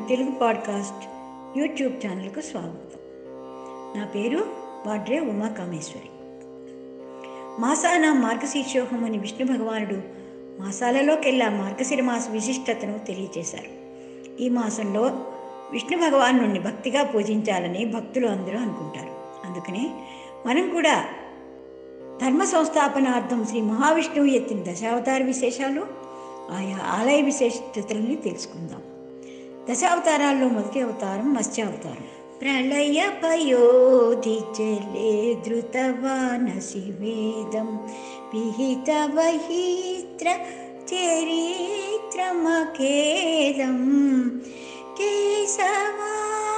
Telugu podcast YouTube ఛానల్కు స్వాగతం నా పేరు వాడ్రే ఉమా కామేశ్వరి మాసాన మార్గశీర్షోహం అని విష్ణు భగవానుడు మాసాలలోకెల్లా మార్గశిర మాస విశిష్టతను తెలియజేశారు ఈ మాసంలో విష్ణు భగవాను భక్తిగా పూజించాలని భక్తులు అందరూ అనుకుంటారు అందుకనే మనం కూడా ధర్మ సంస్థాపనార్థం శ్రీ మహావిష్ణువు ఎత్తిన దశావతార విశేషాలు ఆయా ఆలయ విశేషతలని తెలుసుకుందాం దశావతారాల్లో మొదటి అవతారం మత్స్యావతారం ప్రళయ పయోధి జలే ధృతవానసి వేదం విహిత వహీత్ర చరిత్రమఖేదం కేశవా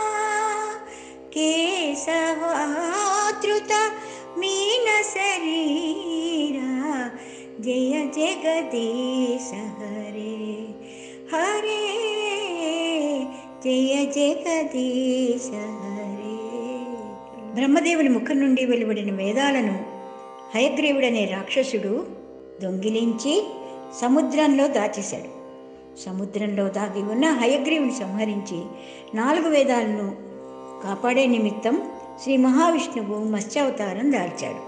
కేశవాతృత మీన శరీరా జయ జగదీశ హరే హరే జయ జగదీశ హరే బ్రహ్మదేవుని ముఖం నుండి వెలువడిన వేదాలను హయగ్రీవుడనే రాక్షసుడు దొంగిలించి సముద్రంలో దాచేశాడు సముద్రంలో దాగి ఉన్న హయగ్రీవుని సంహరించి నాలుగు వేదాలను కాపాడే నిమిత్తం శ్రీ మహావిష్ణువు మత్స్యావతారం దాల్చాడు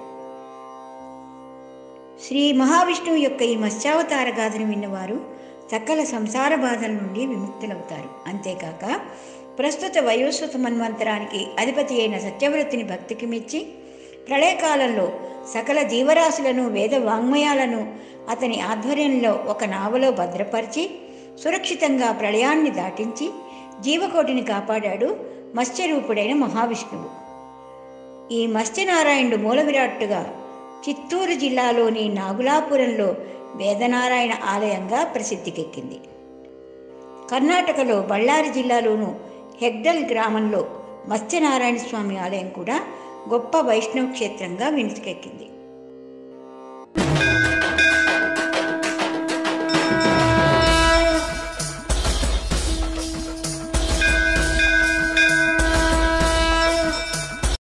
శ్రీ మహావిష్ణువు యొక్క ఈ మత్స్యావతార గాథను విన్నవారు సకల సంసార బాధల నుండి విముక్తులవుతారు అంతేకాక ప్రస్తుత వయోస్వత మన్వంతరానికి అధిపతి అయిన సత్యవ్రతిని భక్తికి మెచ్చి ప్రళయకాలంలో సకల జీవరాశులను వేద వాంగ్మయాలను అతని ఆధ్వర్యంలో ఒక నావలో భద్రపరిచి సురక్షితంగా ప్రళయాన్ని దాటించి జీవకోటిని కాపాడాడు మత్స్యరూపుడైన మహావిష్ణువు ఈ మత్స్యనారాయణుడు మూల విరాట్టుగా చిత్తూరు జిల్లాలోని నాగులాపురంలో వేదనారాయణ ఆలయంగా ప్రసిద్ధికెక్కింది కర్ణాటకలో బళ్ళారి జిల్లాలోను హెగ్డల్ గ్రామంలో మత్స్యనారాయణ స్వామి ఆలయం కూడా గొప్ప వైష్ణవ క్షేత్రంగా వెనుతికెక్కింది